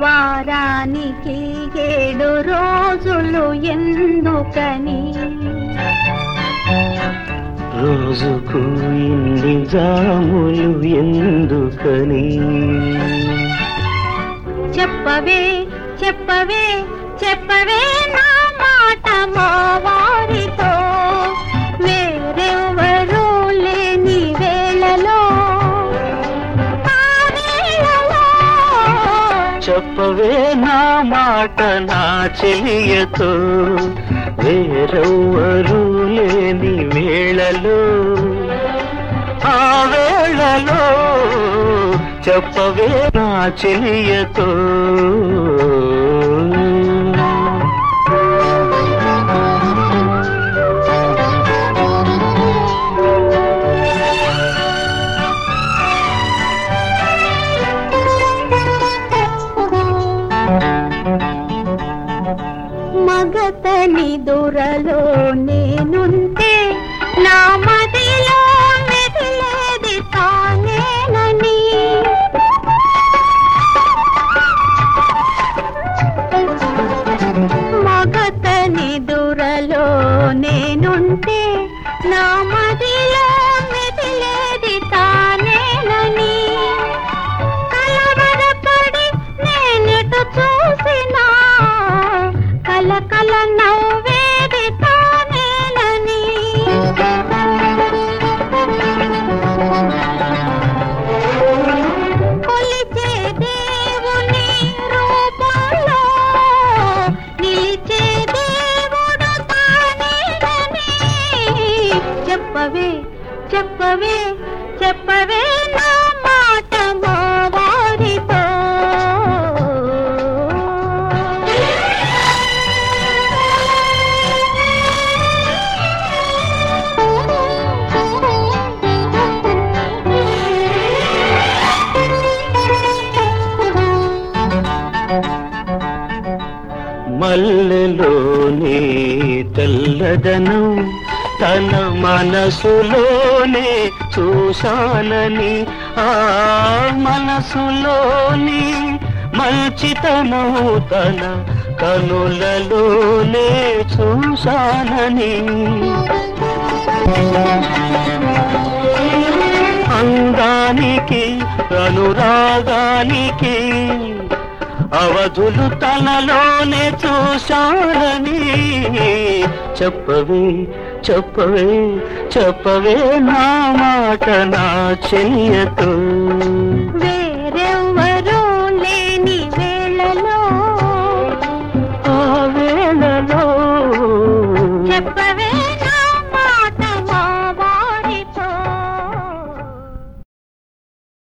వారానికి ఏడు రోజులు ఎందుకని రోజుకు ఇన్ని జాములు ఎందుకని చెప్పవే చెప్పవే చెప్పవే నా మాట మా వారితో వేరెవరూ లేని వేళలో ఆ వేళలో చెప్పవే నా మాట నా చెలియతో వేరెవ్వరూ లేని వేళలో ఆ వేళలో చెప్పవే నా చెలియతో మగతని దొరలో నేనుంటే నా మదిలో మెదిలేది తానేనని మగతని దొరలో నేనుంటే నా మదిలో మెదిలేది తానేనని కలవరపడి నేనెటు చూసినా కల కల నవ్వేది తానేనని కొలిచే దేవుని రూపంలో నిలిచే దేవుడు తానేనని చెప్పవే చెప్పవే చెప్పవే నా మాట మా వారితో మల్లెలోని తెల్లదనం తన మనసులోనే చూశానని ఆ మనసులోని మంచితనం తన కనులలోనే చూశానని అందానికి అనురాగానికి అవధులు తనలోనే చూశానని చెప్పవే చెప్పవే చెప్పవే నా మాట నా చెయ్యతో వేరెవ్వరూ లేని వేళలో ఆ వేళలో చెప్పవే